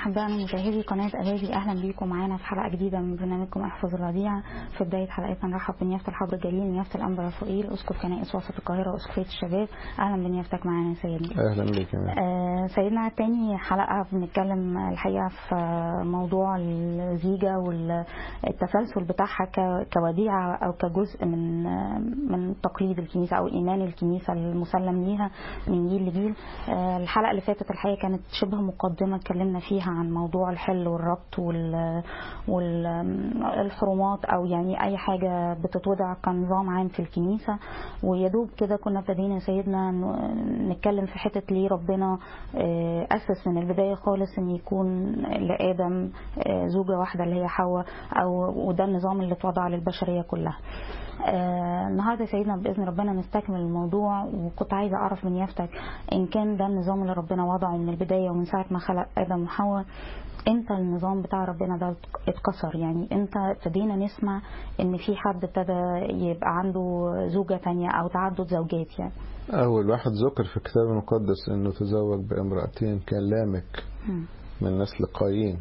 أحبائنا مشاهدي قناة أبابي أهلا بيكم معانا في حلقة جديدة من برنامجكم احفظ الرضيع في بداية حلقتنا نرحب بنيافة الحبر الجليل نيافة الأنبا رفائيل أسقف كنائس وسط القاهرة وأسقفية الشباب أهلا بنيافتك معانا يا سيدنا اهلا بك يا آه سيدنا تاني حلقة بنتكلم الحقيقة في موضوع الزيجة والتسلسل بتاعها ك- كوديعة أو كجزء من من تقليد الكنيسة أو إيمان الكنيسة المسلم ليها من جيل لجيل آه الحلقة اللي فاتت الحقيقة كانت شبه مقدمة اتكلمنا فيها عن موضوع الحل والربط وال والحرمات أو يعني أي حاجة بتتوضع كنظام عام في الكنيسة ويدوب كده كنا ابتدينا يا سيدنا ن- نتكلم في حتة ليه ربنا آه، أسس من البداية خالص إن يكون لآدم آه، زوجة واحدة اللي هي حواء أو وده النظام اللي اتوضع للبشرية كلها. آه، النهارده يا سيدنا باذن ربنا نستكمل الموضوع وكنت عايزه اعرف من يافتك ان كان ده النظام اللي ربنا وضعه من البدايه ومن ساعه ما خلق ادم وحواء امتى النظام بتاع ربنا ده اتكسر يعني امتى ابتدينا نسمع ان في حد ابتدى يبقى عنده زوجه تانية او تعدد زوجات يعني أول واحد ذكر في الكتاب المقدس أنه تزوج بامرأتين كان لامك مم. من نسل قايين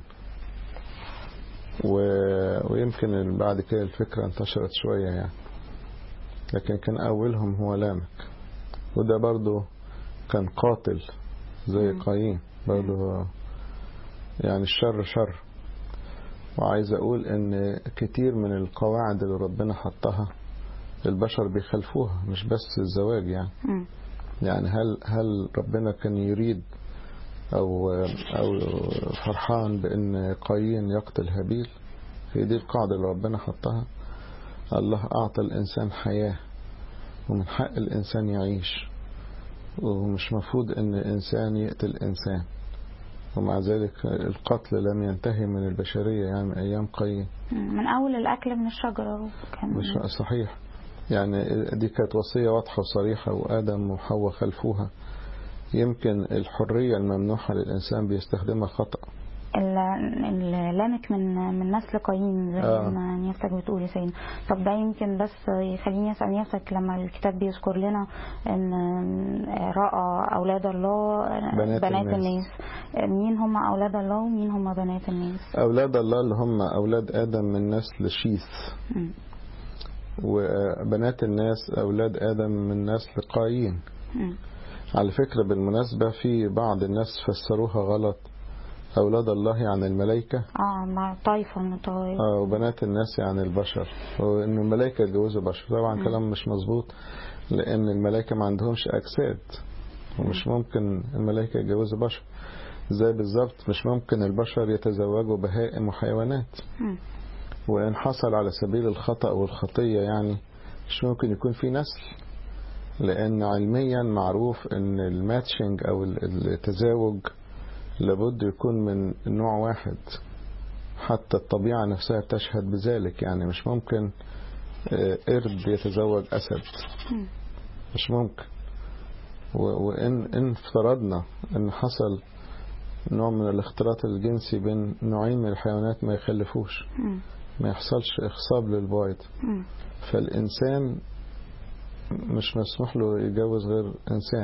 و... ويمكن بعد كده الفكرة انتشرت شوية يعني لكن كان أولهم هو لامك وده برضو كان قاتل زي مم. قايين برضو يعني الشر شر وعايز أقول إن كتير من القواعد اللي ربنا حطها البشر بيخالفوها مش بس الزواج يعني مم. يعني هل هل ربنا كان يريد او او فرحان بان قايين يقتل هابيل هي دي القاعده اللي ربنا حطها الله اعطى الانسان حياه ومن حق الانسان يعيش ومش مفروض ان الانسان يقتل انسان ومع ذلك القتل لم ينتهي من البشريه يعني من ايام قايين مم. من اول الاكل من الشجره كان مش صحيح يعني دي كانت وصية واضحة وصريحة وآدم وحواء خلفوها يمكن الحرية الممنوحة للإنسان بيستخدمها خطأ ال- اللامك من من نسل قايين زي آه. ما نيافتك بتقول يا سيدنا طب ده يمكن بس يخليني اسال نيافتك لما الكتاب بيذكر لنا ان راى اولاد الله بنات بنات الناس. الناس مين هم اولاد الله ومين هم بنات الناس أولاد الله اللي هم أولاد آدم من نسل شيث مم. وبنات الناس أولاد آدم من نسل قايين مم. على فكرة بالمناسبة في بعض الناس فسروها غلط أولاد الله يعني الملائكة اه مع طائفه من الطوائف آه، وبنات الناس يعني البشر وإن الملائكة يتجوزوا بشر طبعا مم. كلام مش مظبوط لأن الملائكة ما عندهمش أجساد ومش ممكن الملائكة يتجوزوا بشر زي بالظبط مش ممكن البشر يتزوجوا بهائم وحيوانات مم. وإن حصل على سبيل الخطأ والخطية يعني مش ممكن يكون في نسل لأن علميا معروف إن الماتشنج أو التزاوج لابد يكون من نوع واحد حتى الطبيعة نفسها تشهد بذلك يعني مش ممكن آه، قرد يتزوج أسد مم. مش ممكن و- وإن إن افترضنا إن حصل نوع من الاختلاط الجنسي بين نوعين من الحيوانات ما يخلفوش مم. ما يحصلش إخصاب للبويض مم. فالإنسان مش مسموح له يتجوز غير إنسان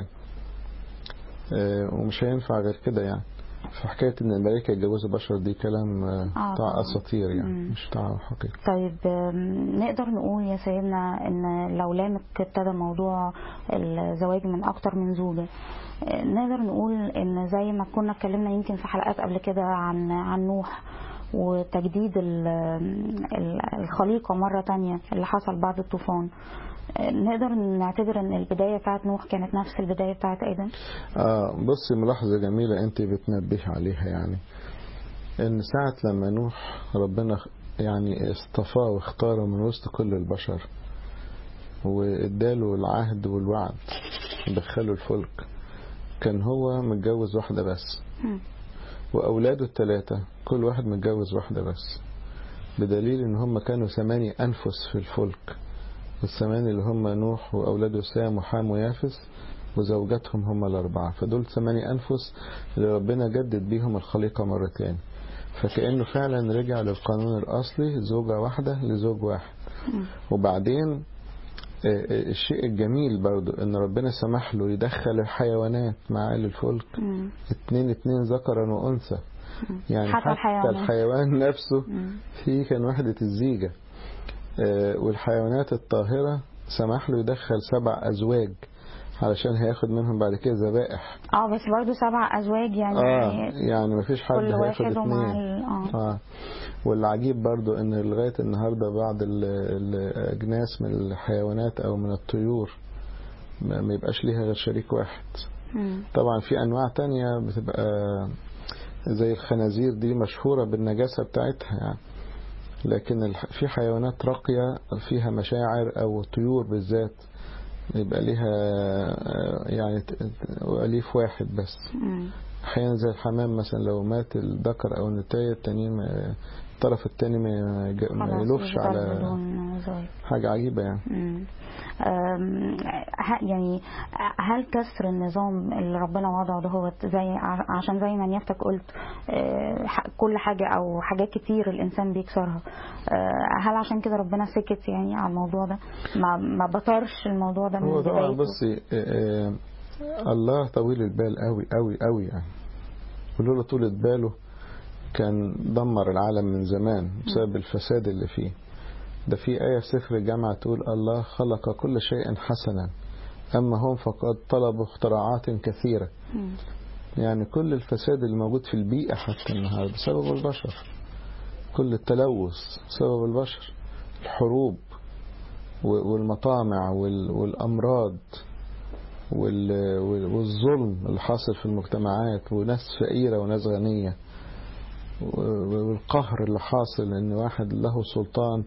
آه، ومش هينفع غير كده يعني فحكاية إن الملائكة يتجوزوا بشر دي كلام آه، آه، بتاع طبعاً. أساطير يعني مم. مش بتاع حقيقة طيب آم، نقدر نقول يا سيدنا ان لو لامك ابتدى موضوع الزواج من اكتر من زوجة آه، نقدر نقول ان زي ما كنا اتكلمنا يمكن في حلقات قبل كده عن عن نوح وتجديد ال- ال- الخليقة مرة تانية اللي حصل بعد الطوفان آه، نقدر نعتبر ان البداية بتاعت نوح كانت نفس البداية بتاعت ادم آه بصي ملاحظة جميلة أنت بتنبه عليها يعني إن ساعة لما نوح ربنا يعني اصطفاه واختاره من وسط كل البشر واداله العهد والوعد دخله الفلك كان هو متجوز واحدة بس مم. وأولاده الثلاثة كل واحد متجوز واحدة بس بدليل إن هم كانوا ثماني أنفس في الفلك والثمانية اللي هم نوح وأولاده سام وحام ويافس وزوجاتهم هم الأربعة فدول ثماني أنفس اللي ربنا جدد بيهم الخليقة مرة تاني فكأنه فعلا رجع للقانون الأصلي زوجة واحدة لزوج واحد مم. وبعدين آه، آه، الشيء الجميل برضو ان ربنا سمح له يدخل الحيوانات معاه للفلك مم. اتنين اتنين ذكرا وانثى يعني حتى حتى, الحيوانات. الحيوان نفسه مم. فيه كان وحدة الزيجة آه، والحيوانات الطاهرة سمح له يدخل سبع أزواج علشان هياخد منهم بعد كده ذبائح اه بس برضو سبع ازواج يعني اه يعني مفيش حد كل هياخد واحد ومع اتنين ال... اه اه والعجيب برضو ان لغاية النهاردة بعض ال- الأجناس من الحيوانات أو من الطيور ما ما يبقاش ليها غير شريك واحد مم. طبعا في أنواع تانية بتبقى زي الخنازير دي مشهورة بالنجاسة بتاعتها يعني لكن الح- في حيوانات راقية فيها مشاعر أو طيور بالذات يبقى ليها آه، يعني ت- ت- أليف واحد بس مم. أحيانا زي الحمام مثلا لو مات الذكر أو النتاية التانيين ما- الطرف التاني ما يج- ما خلاص يلوفش يفضل على بدون زواج حاجة عجيبة يعني مم. أم، ه- يعني هل كسر النظام اللي ربنا وضعه ده هو زي ع- عشان زي ما نيافتك قلت أه، ح- كل حاجة أو حاجات كتير الإنسان بيكسرها أه، هل عشان كده ربنا سكت يعني على الموضوع ده ما ما بطرش الموضوع ده من هو طبعا بدايته بصي آه، آه، الله طويل البال قوي قوي قوي يعني ولولا طولة باله كان دمر العالم من زمان بسبب الفساد اللي فيه ده في آية في سفر الجامعة تقول الله خلق كل شيء حسنا أما هم فقد طلبوا اختراعات كثيرة مم. يعني كل الفساد اللي موجود في البيئة حتى النهاردة بسبب البشر كل التلوث بسبب البشر الحروب و- والمطامع وال- والأمراض وال- وال- والظلم اللي حاصل في المجتمعات وناس فقيرة وناس غنية و- والقهر اللي حاصل ان واحد له سلطان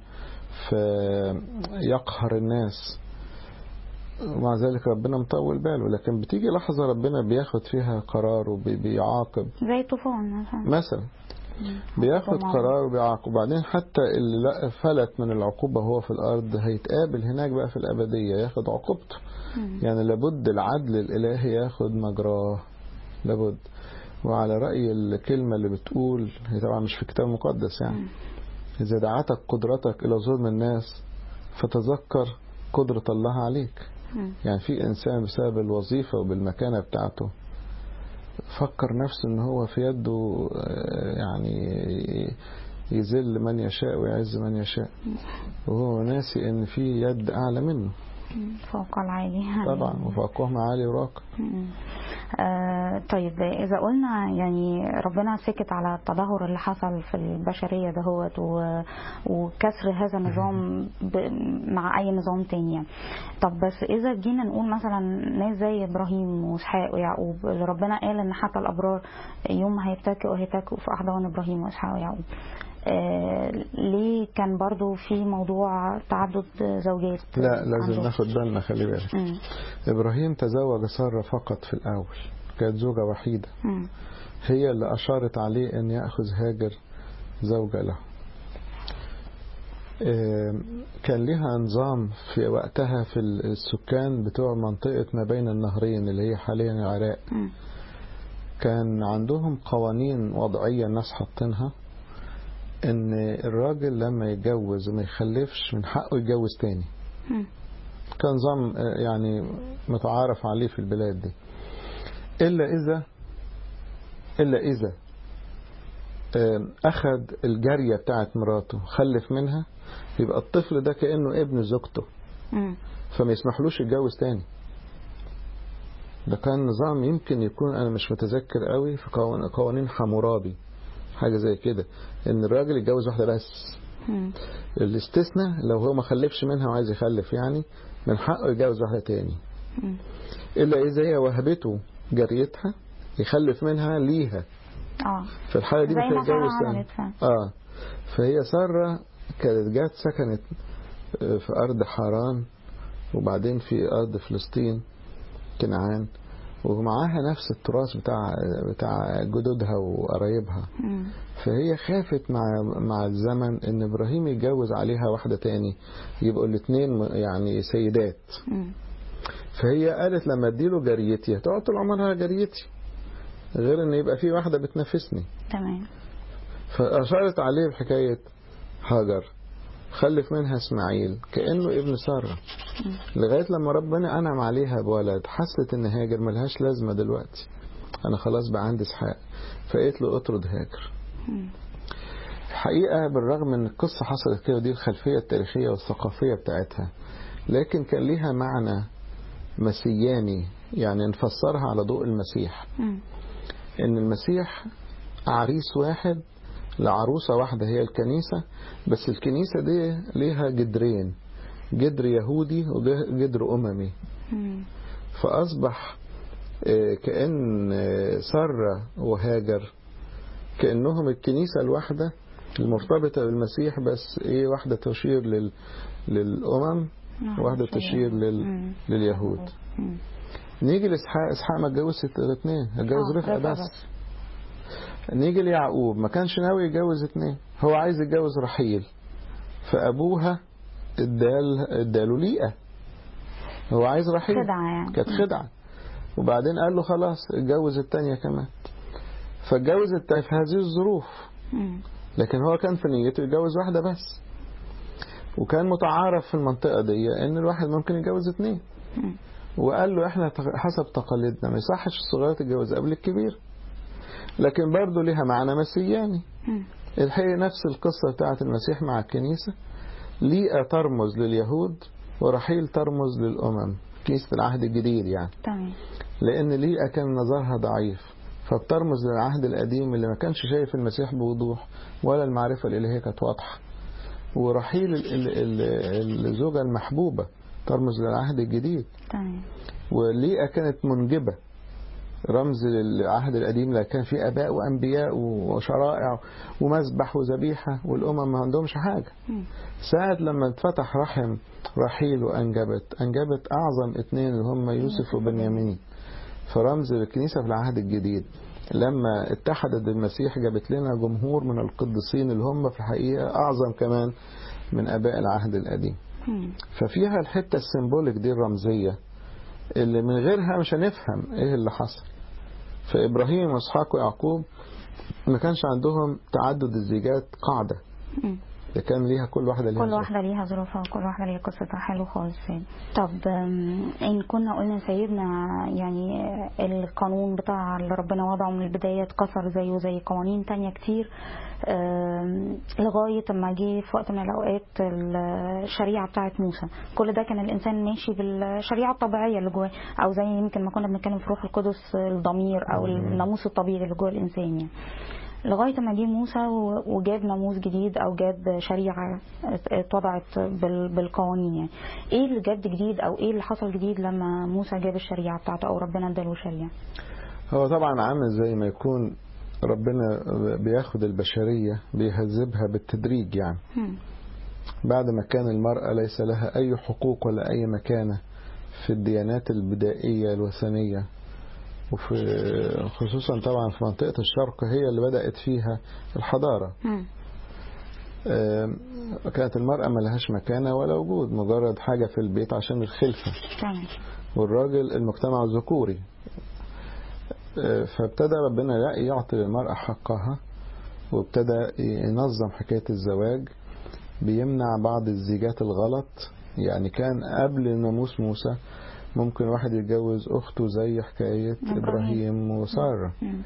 فيقهر الناس ومع ذلك ربنا مطول باله لكن بتيجي لحظة ربنا بياخد فيها قرار وبيعاقب زي طوفان مثلا مثلا بياخد طبعاً. قرار وبيعاقب وبعدين حتى اللي لا- فلت من العقوبة هو في الأرض هيتقابل هناك بقى في الأبدية ياخد عقوبته مم. يعني لابد العدل الإلهي ياخد مجراه لابد وعلى رأي الكلمة اللي بتقول هي طبعا مش في الكتاب المقدس يعني إذا دعتك قدرتك إلى ظلم الناس فتذكر قدرة الله عليك مم. يعني في إنسان بسبب الوظيفة وبالمكانة بتاعته فكر نفسه ان هو في يده آه، يعني يذل من يشاء ويعز من يشاء وهو ناسي ان في يد اعلى منه مم. فوق العالي طبعا وفوقهم عالي وراقب مم. آه طيب إذا قلنا يعني ربنا سكت على التدهور اللي حصل في البشرية دهوت و- وكسر هذا النظام ب- مع أي نظام تاني يعني. طب بس إذا جينا نقول مثلا ناس زي إبراهيم وإسحاق ويعقوب اللي ربنا قال إن حتى الأبرار يوم ما هيتكئوا هيتكئوا في أحضان إبراهيم وإسحاق ويعقوب آه ليه كان برضو في موضوع تعدد زوجات لا لازم عندهم؟ ناخد بالنا خلي بالك مم. ابراهيم تزوج سارة فقط في الاول كانت زوجة وحيدة مم. هي اللي اشارت عليه ان ياخذ هاجر زوجة له آم، كان لها نظام في وقتها في السكان بتوع منطقة ما بين النهرين اللي هي حاليا العراق مم. كان عندهم قوانين وضعية الناس حاطينها ان الراجل لما يتجوز وما يخلفش من حقه يتجوز تاني مم. كان نظام آه، يعني متعارف عليه في البلاد دي إلا إذا إلا إذا آه، أخذ الجارية بتاعت مراته خلف منها يبقى الطفل ده كأنه ابن زوجته مم. فما يسمحلوش يتجوز تاني ده كان نظام يمكن يكون أنا مش متذكر قوي في قوان- قوانين حمورابي حاجة زي كده إن الراجل يتجوز واحدة بس مم. الاستثناء لو هو ما خلفش منها وعايز يخلف يعني من حقه يتجوز واحدة تاني مم. إلا إذا هي وهبته جاريتها يخلف منها ليها اه في الحالة دي زي مش ما سارة هيتجوز تاني عملت فعلا. اه فهي سارة كانت جات سكنت آه، في أرض حران وبعدين في أرض فلسطين كنعان ومعاها نفس التراث بتاع بتاع جدودها وقرايبها مم. فهي خافت مع مع الزمن ان ابراهيم يتجوز عليها واحده تاني يبقوا الاثنين يعني سيدات مم. فهي قالت لما اديله جاريتي هتقعد طول عمرها جاريتي غير ان يبقى في واحده بتنافسني تمام فاشارت عليه بحكايه هاجر خلف منها اسماعيل كانه ابن ساره لغايه لما ربنا انعم عليها بولد حست ان هاجر ملهاش لازمه دلوقتي أنا خلاص بقى عندي إسحاق فقلت له اطرد هاجر مم. الحقيقة بالرغم من القصة حصلت كده دي الخلفية التاريخية والثقافية بتاعتها لكن كان ليها معنى مسياني يعني نفسرها على ضوء المسيح مم. ان المسيح عريس واحد لعروسة واحدة هي الكنيسة بس الكنيسة دي ليها جدرين جدر يهودي وجدر أممي مم. فأصبح آه، كأن آه، سارة وهاجر كأنهم الكنيسة الواحدة المرتبطة بالمسيح بس ايه واحدة تشير لل... للأمم نعم، واحدة شيء. تشير لل... مم. لليهود مم. نيجي لإسحاق إسحاق ما اتجوزش الاثنين اتجوز آه، رفقة رفقة بس نيجي ليعقوب ما كانش ناوي يتجوز اتنين هو عايز يتجوز رحيل فأبوها ادال اداله ليئة هو عايز رحيل خدعة يعني كانت خدعة وبعدين قال له خلاص اتجوز التانية كمان فاتجوز التانية في هذه الظروف مم. لكن هو كان في نيته يتجوز واحدة بس وكان متعارف في المنطقة دي ان الواحد ممكن يتجوز اتنين مم. وقال له احنا تق- حسب تقاليدنا ما يصحش الصغير تتجوز قبل الكبير لكن برضه ليها معنى مسياني مم. الحقيقة نفس القصة بتاعت المسيح مع الكنيسة ليئة ترمز لليهود ورحيل ترمز للأمم كنيسة العهد الجديد يعني تمام لأن ليئة كان نظرها ضعيف فبترمز للعهد القديم اللي ما كانش شايف المسيح بوضوح ولا المعرفة الإلهية كانت واضحة ورحيل ال- ال- ال- الزوجة المحبوبة ترمز للعهد الجديد تمام وليئة كانت منجبة رمز للعهد القديم لا كان فيه آباء وأنبياء وشرائع ومذبح وذبيحة والأمم ما عندهمش حاجة مم. ساعة لما اتفتح رحم رحيل وأنجبت أنجبت أعظم اتنين اللي هم يوسف وبنيامين فرمز للكنيسة في العهد الجديد لما اتحدت بالمسيح جابت لنا جمهور من القديسين اللي هم في الحقيقة أعظم كمان من آباء العهد القديم مم. ففيها الحتة السيمبوليك دي الرمزية اللي من غيرها مش هنفهم ايه اللي حصل فإبراهيم وإسحاق ويعقوب ما كانش عندهم تعدد الزيجات قاعدة مم. ده كان ليها كل واحدة ليها كل ظروف. واحدة ليها ظروفها وكل واحدة ليها قصتها حلو خالص يعني طب أم، إن كنا قلنا سيدنا يعني القانون بتاع اللي ربنا وضعه من البداية اتكسر زيه زي قوانين تانية كتير أم، لغاية ما جه في وقت من الأوقات الشريعة بتاعت موسى كل ده كان الإنسان ماشي بالشريعة الطبيعية اللي جواه أو زي يمكن ما كنا بنتكلم في روح القدس الضمير أو الناموس الطبيعي اللي جوه الإنسان يعني لغايه ما جه موسى و- وجاب ناموس جديد او جاب شريعه ات- اتوضعت بال- بالقوانين يعني ايه اللي جاب جديد او ايه اللي حصل جديد لما موسى جاب الشريعه بتاعته او ربنا اداله شريعه هو طبعا عامل زي ما يكون ربنا بياخد البشرية بيهذبها بالتدريج يعني هم. بعد ما كان المرأة ليس لها أي حقوق ولا أي مكانة في الديانات البدائية الوثنية وفي خصوصا طبعا في منطقة الشرق هي اللي بدأت فيها الحضارة هم. آم، كانت المرأة ما لهاش مكانة ولا وجود مجرد حاجة في البيت عشان الخلفة تمام والراجل المجتمع الذكوري آه، فابتدى ربنا لا يعطي للمرأة حقها وابتدى ينظم حكاية الزواج بيمنع بعض الزيجات الغلط يعني كان قبل ناموس موسى ممكن واحد يتجوز أخته زي حكاية إبراهيم. إبراهيم وسارة هم.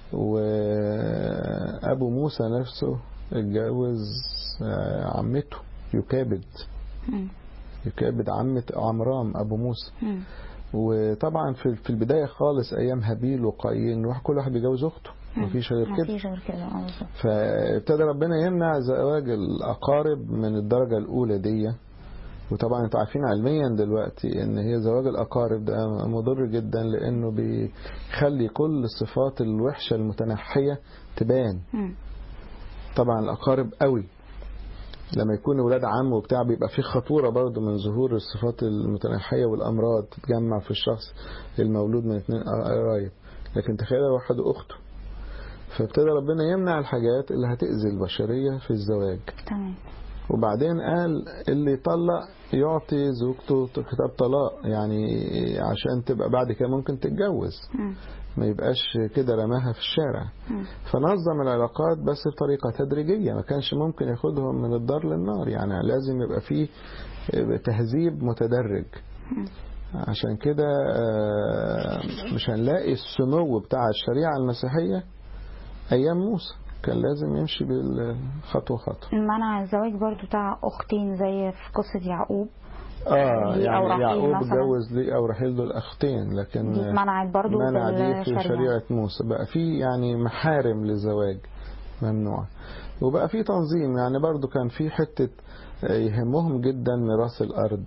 وأبو موسى نفسه اتجوز آه، عمته يكابد هم. يكابد عمة عمرام أبو موسى هم. وطبعا في في البداية خالص أيام هابيل وقايين واحد كل واحد بيجوز أخته مفيش غير كده مفيش غير كده اه بالظبط. فابتدى ربنا يمنع زواج الأقارب من الدرجة الأولى دي وطبعا انتوا عارفين علميا دلوقتي ان هي زواج الأقارب ده مضر جدا لأنه بيخلي كل الصفات الوحشة المتنحية تبان هم. طبعا الأقارب قوي لما يكون ولاد عم وبتاع بيبقى في خطورة برضو من ظهور الصفات المتنحية والأمراض تتجمع في الشخص المولود من اتنين قرايب لكن تخيل واحد أخته فابتدى ربنا يمنع الحاجات اللي هتأذي البشرية في الزواج تمام وبعدين قال اللي يطلق يعطي زوجته كتاب طلاق يعني عشان تبقى بعد كده ممكن تتجوز هم. ما يبقاش كده رماها في الشارع هم. فنظم العلاقات بس بطريقة تدريجية ما كانش ممكن ياخدهم من الدار للنار يعني لازم يبقى فيه تهذيب متدرج هم. عشان كده آه، مش هنلاقي السمو بتاع الشريعة المسيحية أيام موسى كان لازم يمشي بالخطوة خطوة منع الزواج برضو بتاع أختين زي في قصة يعقوب اه ليه أو يعني رحيل يعقوب مثلا. اتجوز ليه او رحيل دول اختين لكن دي اتمنعت برضو منع دي في بالشريعة شريعة موسى بقى في يعني محارم للزواج ممنوع وبقى في تنظيم يعني برضو كان في حتة يهمهم جدا ميراث الأرض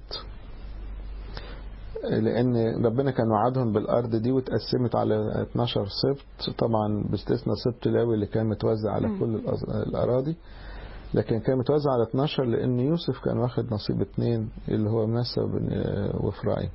لأن ربنا كان وعدهم بالأرض دي واتقسمت على 12 سبط طبعا باستثناء سبط لاوي اللي كان متوزع على مم. كل الأز- الأراضي لكن كان متوزع على 12 لأن يوسف كان واخد نصيب اتنين اللي هو منسى وبن- وإفرايم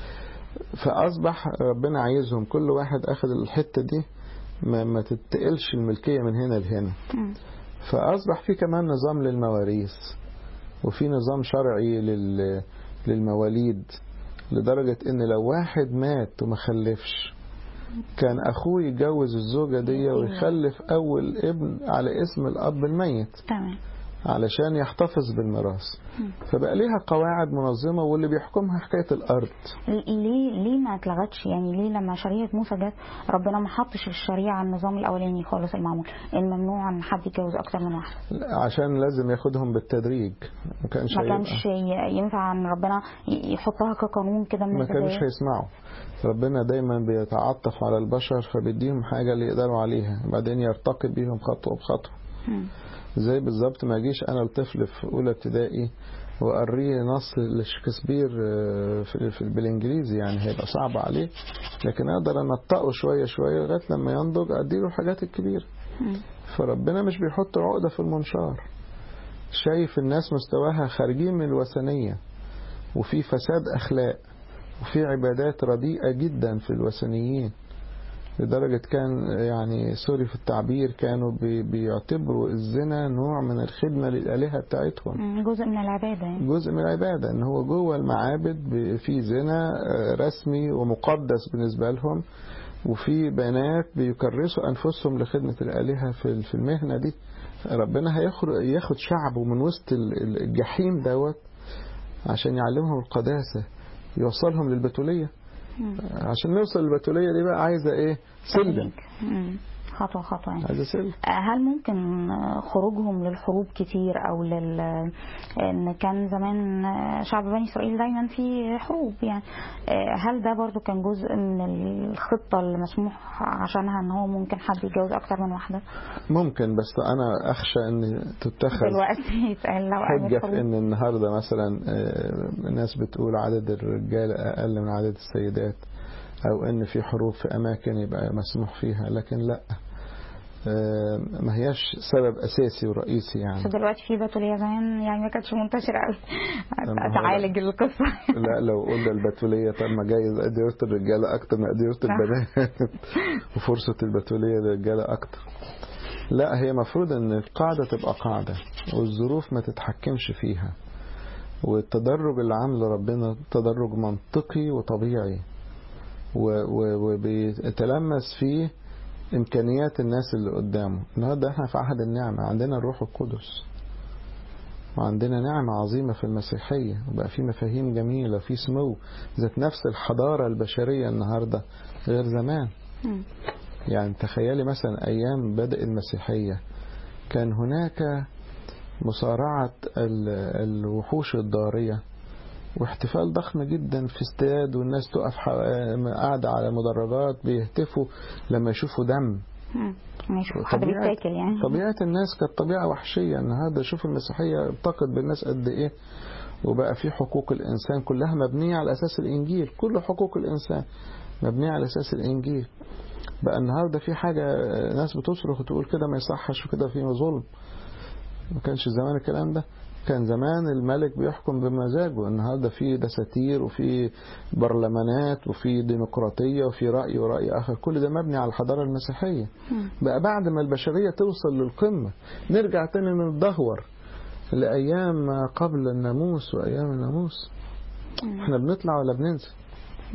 فأصبح ربنا عايزهم كل واحد أخذ الحتة دي ما, ما تتقلش الملكية من هنا لهنا مم. فأصبح في كمان نظام للمواريث وفي نظام شرعي لل للمواليد لدرجة ان لو واحد مات وما خلفش كان اخوه يتجوز الزوجة دي ويخلف اول ابن على اسم الاب الميت تمام علشان يحتفظ بالميراث مم. فبقى ليها قواعد منظمة واللي بيحكمها حكاية الارض ليه ليه ما اتلغتش يعني ليه لما شريعة موسى جت ربنا ما حطش في الشريعة النظام الأولاني خالص المعمول إن ممنوع إن حد يتجوز أكتر من واحدة عشان لازم ياخدهم بالتدريج ما كانش ما هيبقى- كانش ي- ينفع إن ربنا ي- يحطها كقانون كده من ما كانوش البداية هيسمعوا ربنا دايما بيتعطف على البشر فبيديهم حاجة اللي يقدروا عليها بعدين يرتقي بيهم خطوة بخطوة مم. زي بالظبط ما اجيش انا الطفل في اولى ابتدائي وأقريه نص لشكسبير آه، في في- بالانجليزي يعني هيبقى صعب عليه لكن اقدر انطقه شويه شويه لغايه لما ينضج اديله الحاجات الكبيره مم. فربنا مش بيحط عقده في المنشار شايف الناس مستواها خارجين من الوثنيه وفي فساد اخلاق وفي عبادات رديئه جدا في الوثنيين لدرجة كان يعني سوري في التعبير كانوا بي- بيعتبروا الزنا نوع من الخدمة للآلهة بتاعتهم مم. جزء من العبادة يعني جزء من العبادة ان هو جوه المعابد ب- في زنا آه، رسمي ومقدس بالنسبة لهم وفي بنات بيكرسوا انفسهم لخدمة الآلهة في في المهنة دي ربنا هياخد ياخد شعبه من وسط ال- ال- الجحيم دوت عشان يعلمهم القداسة يوصلهم للبتولية مم. عشان نوصل للبتولية دي بقى عايزة ايه سلم مم. خطوة خطوة يعني عايزة سلم هل ممكن خروجهم للحروب كتير او لل ان كان زمان شعب بني اسرائيل دايما في حروب يعني هل ده برضو كان جزء من الخطة اللي مسموح عشانها ان هو ممكن حد يتجوز اكتر من واحدة ممكن بس انا اخشى ان تتخذ دلوقتي يتقال لو حجة قامت في حروب ان النهاردة مثلا آه، الناس بتقول عدد الرجال اقل من عدد السيدات او ان في حروب في اماكن يبقى مسموح فيها لكن لا آه، ما هياش سبب اساسي ورئيسي يعني بس دلوقتي في بتولية زمان يعني ما كانتش منتشرة قوي لما هو تعالج القصة لا لو قلنا البتولية طب ما جايز أديرة الرجالة أكتر من أديرة نعم. البنات وفرصة البتولية للرجالة أكتر لا هي مفروض أن القاعدة تبقى قاعدة والظروف ما تتحكمش فيها والتدرج اللي عامله ربنا تدرج منطقي وطبيعي و- و- وبيتلمس فيه إمكانيات الناس اللي قدامه النهارده احنا في عهد النعمة عندنا الروح القدس وعندنا نعمة عظيمة في المسيحية وبقى في مفاهيم جميلة في سمو ذات نفس الحضارة البشرية النهاردة غير زمان مم. يعني تخيلي مثلا أيام بدء المسيحية كان هناك مصارعة ال- الوحوش الضارية واحتفال ضخم جدا في استاد والناس تقف ح- قاعدة على مدرجات بيهتفوا لما يشوفوا دم مم. ماشي حد طبيعة- بيتاكل يعني طبيعة الناس كانت طبيعة وحشية النهاردة شوف المسيحية ارتقت بالناس قد ايه وبقى في حقوق الإنسان كلها مبنية على أساس الإنجيل كل حقوق الإنسان مبنية على أساس الإنجيل بقى النهاردة في حاجة آه، ناس بتصرخ وتقول كده ما يصحش وكده في ظلم ما كانش زمان الكلام ده كان زمان الملك بيحكم بمزاجه النهارده في دساتير وفي برلمانات وفي ديمقراطية وفي رأي ورأي آخر كل ده مبني على الحضارة المسيحية مم. بقى بعد ما البشرية توصل للقمة نرجع تاني نتدهور لأيام ما قبل الناموس وأيام الناموس مم. احنا بنطلع ولا بننزل مم.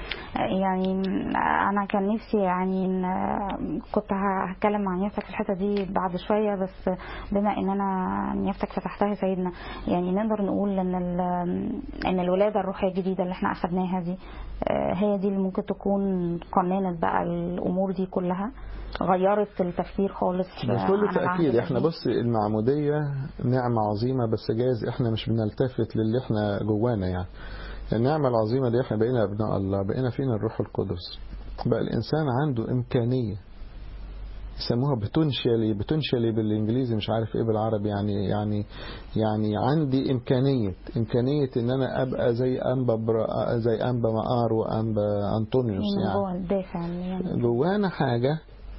يعني انا كان نفسي يعني إن كنت هتكلم مع نيافتك في الحته دي بعد شويه بس بما ان انا نيافتك فتحتها يا سيدنا يعني نقدر نقول ان ال- ان الولاده الروحيه الجديده اللي احنا اخدناها دي آه، هي دي اللي ممكن تكون قننت بقى الامور دي كلها غيرت التفكير خالص بكل عن العهد تأكيد احنا القديم. بص المعمودية نعمة عظيمة بس جايز احنا مش بنلتفت للي احنا جوانا يعني النعمة العظيمة دي احنا بقينا ابناء الله بقينا فينا الروح القدس بقى الانسان عنده امكانية يسموها بوتنشالي بوتنشالي بالانجليزي مش عارف ايه بالعربي يعني يعني يعني عندي امكانيه امكانيه ان انا ابقى زي انبا برا زي انبا مقار وانبا انطونيوس من يعني جوه الدافع يعني جوانا حاجه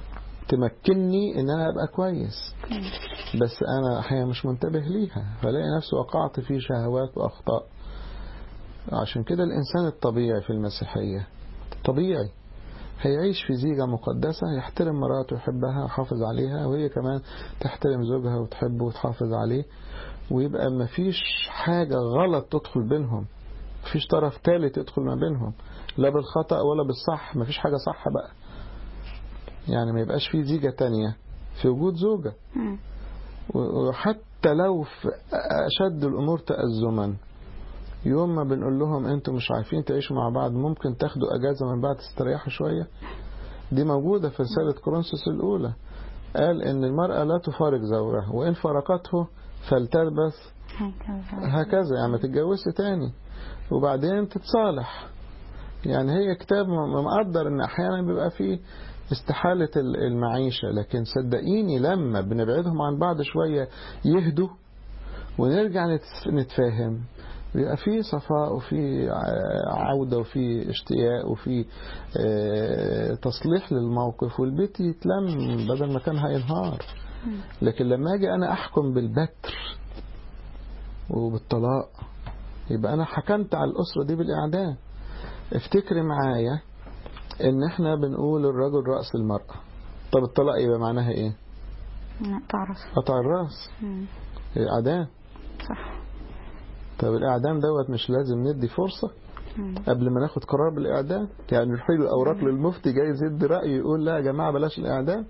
تمكنني ان انا ابقى كويس بس انا احيانا مش منتبه ليها فلاقي نفسي وقعت في شهوات واخطاء عشان كده الانسان الطبيعي في المسيحيه طبيعي هيعيش في زيجة مقدسة يحترم مراته ويحبها ويحافظ عليها وهي كمان تحترم زوجها وتحبه وتحافظ عليه ويبقى مفيش حاجة غلط تدخل بينهم مفيش طرف ثالث يدخل ما بينهم لا بالخطأ ولا بالصح مفيش حاجة صح بقى يعني ما يبقاش في زيجة تانية في وجود زوجة مم. وحتى لو في أشد الأمور تأزما يوم ما بنقول لهم انتوا مش عارفين تعيشوا مع بعض ممكن تاخدوا اجازه من بعض تستريحوا شويه دي موجوده في رساله كورنثوس الاولى قال ان المراه لا تفارق زوجها وان فارقته فلتلبث هكذا هكذا يعني ما تتجوزش تاني وبعدين تتصالح يعني هي كتاب م- مقدر ان احيانا بيبقى فيه استحالة ال- المعيشة لكن صدقيني لما بنبعدهم عن بعض شوية يهدوا ونرجع نت- نتفاهم بيبقى في صفاء وفي ع- عودة وفي اشتياق وفي آه، تصليح للموقف والبيت يتلم بدل ما كان هينهار لكن لما اجي انا احكم بالبتر وبالطلاق يبقى انا حكمت على الاسره دي بالاعدام افتكري معايا ان احنا بنقول الرجل راس المراه طب الطلاق يبقى معناها ايه لا تعرف قطع الراس مم. اعدام صح طب الاعدام دوت مش لازم ندي فرصه مم. قبل ما ناخد قرار بالاعدام يعني نحيل الاوراق للمفتي جايز يدي راي يقول لا يا جماعه بلاش الاعدام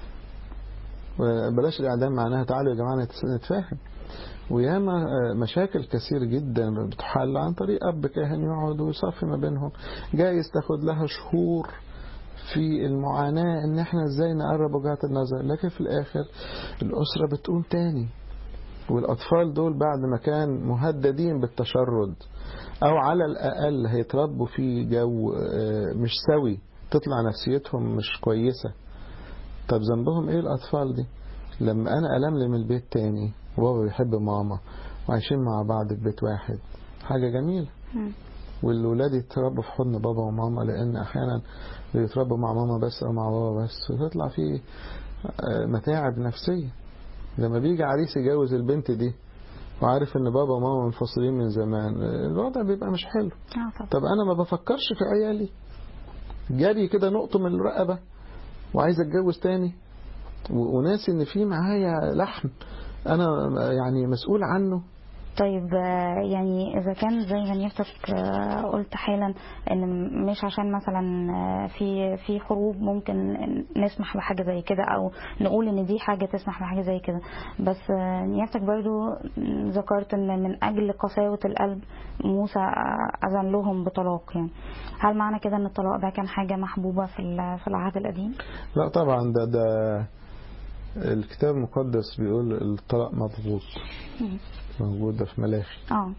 بلاش الاعدام معناها تعالوا يا جماعه نتس- نتفاهم وياما آه، مشاكل كثير جدا بتحل عن طريق اب كاهن يقعد ويصفي ما بينهم جايز تاخد لها شهور في المعاناة ان احنا ازاي نقرب وجهات النظر لكن في الاخر الاسرة بتقوم تاني والاطفال دول بعد ما كان مهددين بالتشرد او على الاقل هيتربوا في جو آه، مش سوي تطلع نفسيتهم مش كويسة طب ذنبهم ايه الاطفال دي لما انا الملم البيت تاني وبابا بيحب ماما وعايشين مع بعض في بيت واحد حاجة جميلة مم. والولاد يتربوا في حضن بابا وماما لان احيانا بيتربوا مع ماما بس او مع بابا بس وتطلع فيه آه، متاعب نفسية لما بيجي عريس يجوز البنت دي وعارف ان بابا وماما منفصلين من زمان آه، الوضع بيبقى مش حلو اه طبعا طب انا ما بفكرش في عيالي جاري كده نقطة من الرقبة وعايز اتجوز تاني و- وناسي ان في معايا لحم انا يعني مسؤول عنه طيب آه، يعني اذا كان زي ما نيفتك آه، قلت حالا ان مش عشان مثلا آه، في في حروب ممكن نسمح بحاجه زي كده او نقول ان دي حاجه تسمح بحاجه زي كده بس آه، نيفتك برضو ذكرت ان من اجل قساوه القلب موسى آه، اذن لهم بطلاق يعني هل معنى كده ان الطلاق ده كان حاجه محبوبه في ال- في العهد القديم؟ لا طبعا ده ده الكتاب المقدس بيقول الطلاق مضغوط مم. موجود ده في ملاخي اه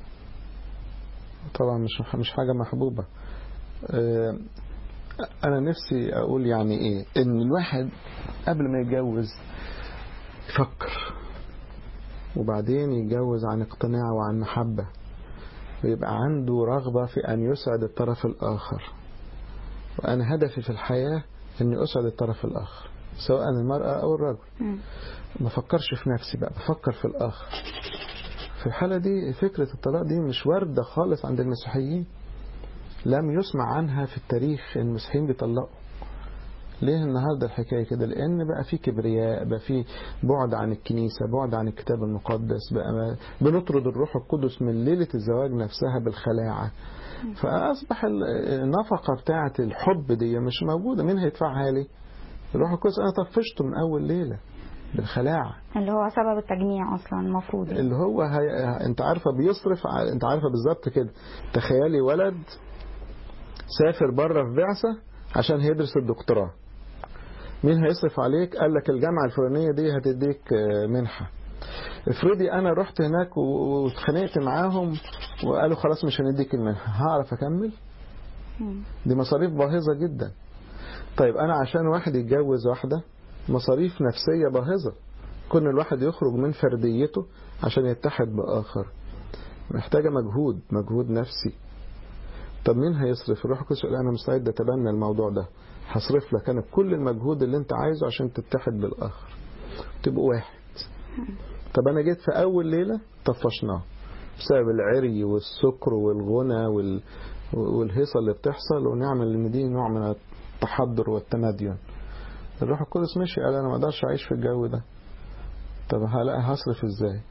طبعا مش مش حاجة محبوبة آه، أنا نفسي أقول يعني إيه إن الواحد قبل ما يتجوز يفكر وبعدين يتجوز عن اقتناع وعن محبة ويبقى عنده رغبة في أن يسعد الطرف الآخر وأنا هدفي في الحياة أني أسعد الطرف الآخر سواء المرأة أو الرجل مم. ما فكرش في نفسي بقى بفكر في الآخر في الحالة دي فكرة الطلاق دي مش واردة خالص عند المسيحيين لم يسمع عنها في التاريخ إن المسيحيين بيطلقوا ليه النهارده الحكايه كده لان بقى في كبرياء بقى في بعد عن الكنيسه بعد عن الكتاب المقدس بقى ما بنطرد الروح القدس من ليله الزواج نفسها بالخلاعه فأصبح ال- النفقة بتاعة الحب دي مش موجودة مين هيدفعها لي الروح القدس أنا طفشته من أول ليلة بالخلاعة اللي هو سبب التجميع اصلا المفروض يعني. اللي هو هي... انت عارفه بيصرف ع- انت عارفه بالظبط كده تخيلي ولد سافر بره في بعثه عشان هيدرس الدكتوراه مين هيصرف عليك قال لك الجامعه الفلانيه دي هتديك آه، منحه افرضي انا رحت هناك و- واتخانقت معاهم وقالوا خلاص مش هنديك المنحه هعرف اكمل مم. دي مصاريف باهظه جدا طيب انا عشان واحد يتجوز واحده مصاريف نفسيه باهظه كون الواحد يخرج من فرديته عشان يتحد باخر محتاجه مجهود مجهود نفسي طب مين هيصرف الروح القدس يقول انا مستعد اتبنى الموضوع ده هصرف لك انا كل المجهود اللي انت عايزه عشان تتحد بالاخر تبقوا واحد طب انا جيت في اول ليله طفشناه بسبب العري والسكر والغنى وال... والهيصه اللي بتحصل ونعمل ان دي نوع من التحضر والتمدين الروح القدس مشي قال انا ما اقدرش اعيش في الجو ده طب هلاقي هصرف ازاي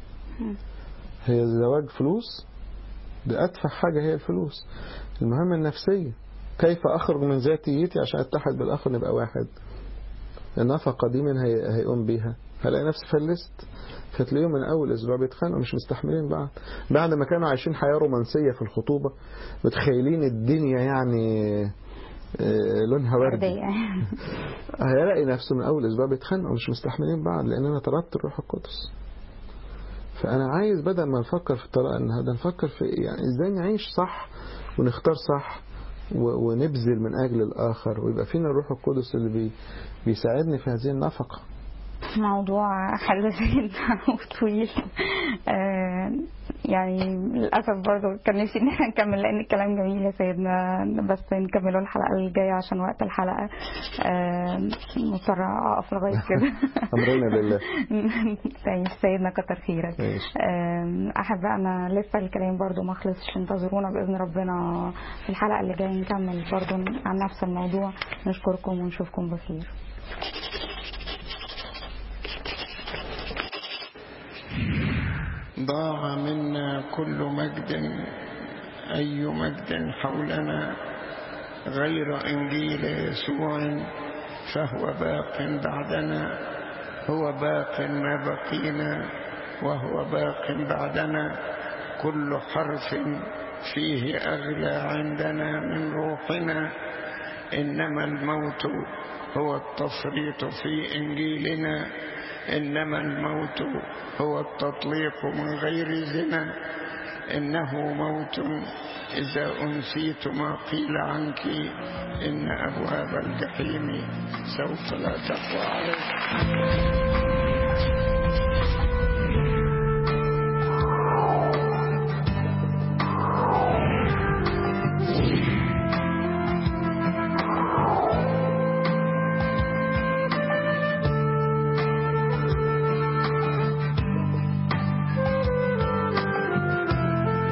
هي الزواج فلوس ده ادفع حاجه هي الفلوس المهم النفسيه كيف اخرج من ذاتيتي عشان اتحد بالاخر نبقى واحد النفقه دي من هي... هيقوم بيها هلاقي نفسي فلست فتلاقيهم من اول اسبوع بيتخانقوا مش مستحملين بعض بعد ما كانوا عايشين حياه رومانسيه في الخطوبه متخيلين الدنيا يعني آه، لونها وردي وردية. هيلاقي نفسه من اول اسبوع بيتخانقوا مش مستحملين بعض لان انا طلبت الروح القدس فانا عايز بدل ما نفكر في الطلاق ان هذا نفكر في يعني ازاي نعيش صح ونختار صح و- ونبذل من اجل الاخر ويبقى فينا الروح القدس اللي بي بيساعدني في هذه النفقه موضوع حلو جدا وطويل آه، يعني للأسف برضو كان نفسي إن احنا نكمل لأن الكلام جميل يا سيدنا بس نكمله الحلقة الجاية عشان وقت الحلقة آه، مضطرة أقف لغاية كده امرنا لله طيب سيدنا كتر خيرك ماشي. آم، أحبائنا لسه الكلام برضو ما خلصش انتظرونا بإذن ربنا في الحلقة اللي جاية نكمل برضو عن نفس الموضوع نشكركم ونشوفكم بخير ضاع منا كل مجد أي مجد حولنا غير إنجيل يسوع فهو باق بعدنا هو باق ما بقينا وهو باق بعدنا كل حرف فيه أغلى عندنا من روحنا إنما الموت هو التفريط في إنجيلنا إنما الموت هو التطليق من غير زنا إنه موت إذا أنسيت ما قيل عنك إن أبواب الجحيم سوف لا تقوى عليك